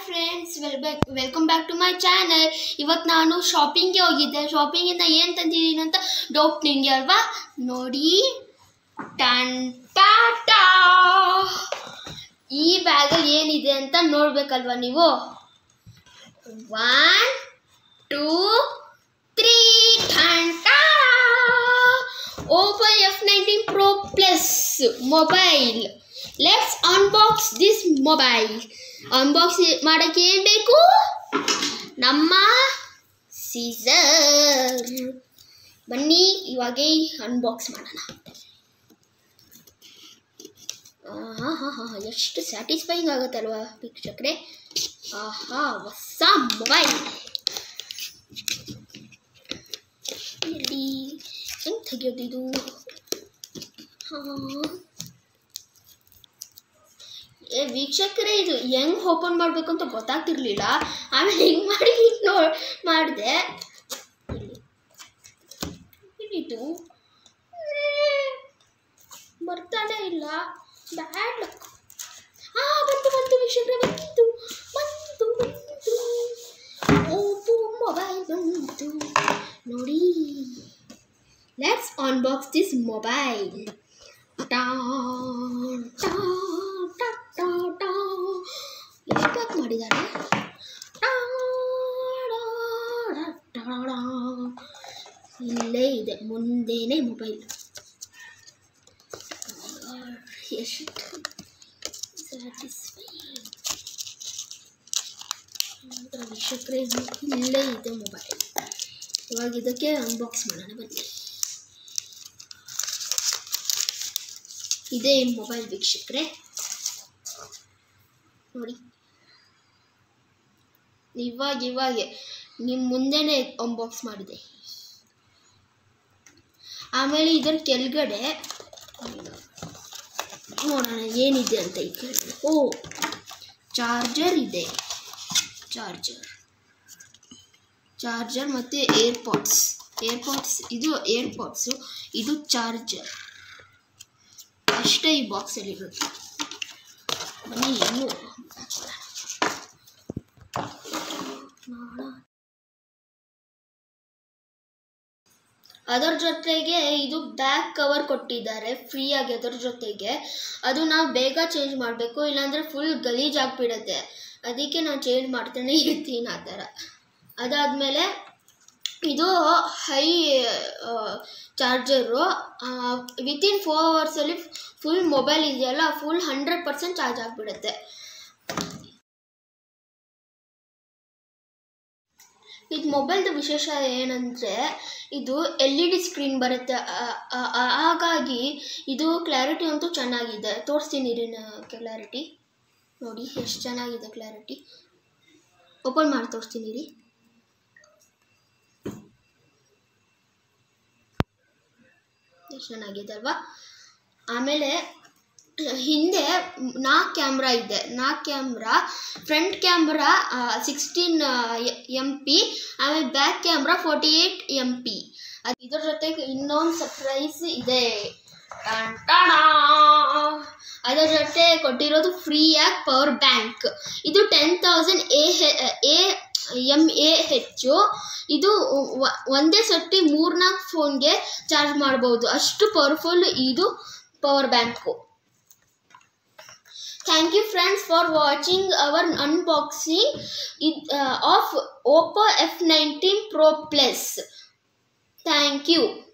friends well back welcome back to my channel ಇವತ್ತು ನಾನು ಶಾಪಿಂಗ್ಗೆ ಹೋಗಿದ್ದೆ ಶಾಪಿಂಗಿಂದ ಏನು ತಂದಿದ್ದೀನಿ ಅಂತ ಡೌಟ್ ನಿಮಗೆ ಅಲ್ವಾ ನೋಡಿ ಟನ್ ಟಾಟಾ ಈ ಬ್ಯಾಗಲ್ಲಿ ಏನಿದೆ ಅಂತ ನೋಡ್ಬೇಕಲ್ವಾ ನೀವು ಒನ್ ಟೂ ತ್ರೀ ಟನ್ Oppo F nineteen pro plus mobile let's unbox this mobile unbox ಮಾಡೋಕ್ಕೆ ಏನು ಬೇಕು ನಮ್ಮ ಸೀಸರ್ ಬನ್ನಿ ಇವಾಗೇ ಅನ್ಬಾಕ್ಸ್ ಮಾಡೋಣ ಹಾಂ ಹಾಂ ಹಾಂ ಎಷ್ಟು ಸ್ಯಾಟಿಸ್ಫೈಯಿಂಗ್ ಆಗುತ್ತಲ್ವಾ ವೀಕ್ಷಕರೇ ಆಹಾ ಹೊಸ ಮೊಬೈಲ್ ಎಲ್ಲಿ ಹೆಂಗೆ ತೆಗಿಯೋದಿದು ಹಾಂ ಏ ವೀಕ್ಷಕರೇ ಇದು ಹೆಂಗ್ ಓಪನ್ ಮಾಡಬೇಕು ಅಂತ ಗೊತ್ತಾಗ್ತಿರ್ಲಿಲ್ಲ ಆಮೇಲೆ ಹಿಂಗೆ ಮಾಡಿ ಹಿಂಗೆ ನೋ ಮಾಡಿದೆ ಇದು ಬರ್ತಾನೆ ಇಲ್ಲ ಬ್ಯಾಡ್ ಲಕ್ ಆ ಬಂತು ಬಂತು ವೀಕ್ಷಕರೇ ಬಂತು ಬಂತು ಬಂತು ಓಪೋ ಮೊಬೈಲ್ ಬಂತು ನೋಡಿ ಲೆಟ್ಸ್ ಅನ್ಬಾಕ್ಸ್ ದಿಸ್ ಮೊಬೈಲ್ ಎಷ್ಟು ಪ್ಯಾಕ್ ಮಾಡಿದ್ದಾರೆ ಇಲ್ಲೇ ಇದೆ ಮುಂದೆನೇ ಮೊಬೈಲ್ ಎಷ್ಟು ಸ್ಯಾಟಿಸ್ಫೈಯಿಂಗ್ ವೀಕ್ಷಕರೇ ಇಲ್ಲೇ ಇದೆ ಮೊಬೈಲ್ ಇವಾಗ ಇದಕ್ಕೆ ಅನ್ಬಾಕ್ಸ್ ಮಾಡೋಣ ಬನ್ನಿ ಇದೇ ಮೊಬೈಲ್ ವೀಕ್ಷಕರೇ ನೋಡಿ ಇವಾಗ ಇವಾಗೆ ನಿಮ್ಮ ಮುಂದೆನೇ ಅನ್ಬಾಕ್ಸ್ ಮಾಡಿದೆ ಆಮೇಲೆ ಇದರ ಕೆಳಗಡೆ ನೋಡೋಣ ಏನಿದೆ ಅಂತ ಈ ಕೆಳಗಡೆ ಓ ಚಾರ್ಜರ್ ಇದೆ ಚಾರ್ಜರ್ ಚಾರ್ಜರ್ ಮತ್ತು ಏರ್ಪಾಡ್ಸ್ ಏರ್ಪಾಡ್ಸ್ ಇದು ಏರ್ಪಾಡ್ಸು ಇದು ಚಾರ್ಜರ್ ಅಷ್ಟೇ ಈ ಬಾಕ್ಸಲ್ಲಿ ಇರುತ್ತೆ ಬನ್ನಿ ಇನ್ನೂ ಅದರ ಜೊತೆಗೆ ಇದು ಬ್ಯಾಕ್ ಕವರ್ ಕೊಟ್ಟಿದ್ದಾರೆ ಫ್ರೀಯಾಗಿ ಅದರ ಜೊತೆಗೆ ಅದು ನಾವು ಬೇಗ ಚೇಂಜ್ ಮಾಡಬೇಕು ಇಲ್ಲಾಂದರೆ ಫುಲ್ ಗಲೀಜ್ ಆಗಿಬಿಡುತ್ತೆ ಅದಕ್ಕೆ ನಾನು ಚೇಂಜ್ ಮಾಡ್ತಾನೆ ಇರ್ತೀನಿ ಆ ಥರ ಅದಾದಮೇಲೆ ಇದು ಹೈ ಚಾರ್ಜರು ವಿತಿನ್ ಫೋರ್ ಅವರ್ಸಲ್ಲಿ ಫುಲ್ ಮೊಬೈಲ್ ಇದೆಯಲ್ಲ ಫುಲ್ ಹಂಡ್ರೆಡ್ ಪರ್ಸೆಂಟ್ ಚಾರ್ಜ್ ಆಗಿಬಿಡುತ್ತೆ ಇದು ಮೊಬೈಲ್ದು ವಿಶೇಷ ಏನಂದರೆ ಇದು ಎಲ್ ಇ ಡಿ ಸ್ಕ್ರೀನ್ ಬರುತ್ತೆ ಹಾಗಾಗಿ ಇದು ಕ್ಲಾರಿಟಿ ಅಂತೂ ಚೆನ್ನಾಗಿದೆ ತೋರಿಸ್ತೀನಿ ರೀ ಕ್ಲಾರಿಟಿ ನೋಡಿ ಎಷ್ಟು ಚೆನ್ನಾಗಿದೆ ಕ್ಲಾರಿಟಿ ಓಪನ್ ಮಾಡಿ ತೋರಿಸ್ತೀನಿ ರೀ ಎಷ್ಟು ಚೆನ್ನಾಗಿದೆ ಅಲ್ವಾ ಆಮೇಲೆ ಹಿಂದೆ ನಾಲ್ಕು ಕ್ಯಾಮ್ರಾ ಇದೆ ನಾಲ್ಕು camera front camera sixteen M P ಆಮೇಲೆ back camera forty eight M P ಅದು ಇದ್ರ ಜೊತೆಗೆ ಇನ್ನೊಂದು ಸರ್ಪ್ರೈಸ್ ಇದೆ ಅದರ ಜೊತೆ ಕೊಟ್ಟಿರೋದು ಫ್ರೀಯಾಗಿ ಪವರ್ ಬ್ಯಾಂಕ್ ಇದು ten thousand A A M A ಹೆಚ್ಚು ಇದು ಒಂದೇ ಸರ್ತಿ ಮೂರ್ನಾಲ್ಕು ಫೋನ್ಗೆ ಚಾರ್ಜ್ ಮಾಡ್ಬೋದು ಅಷ್ಟು ಪವರ್ಫುಲ್ ಇದು power bank thank you friends for watching our unboxing of oppo f19 pro plus thank you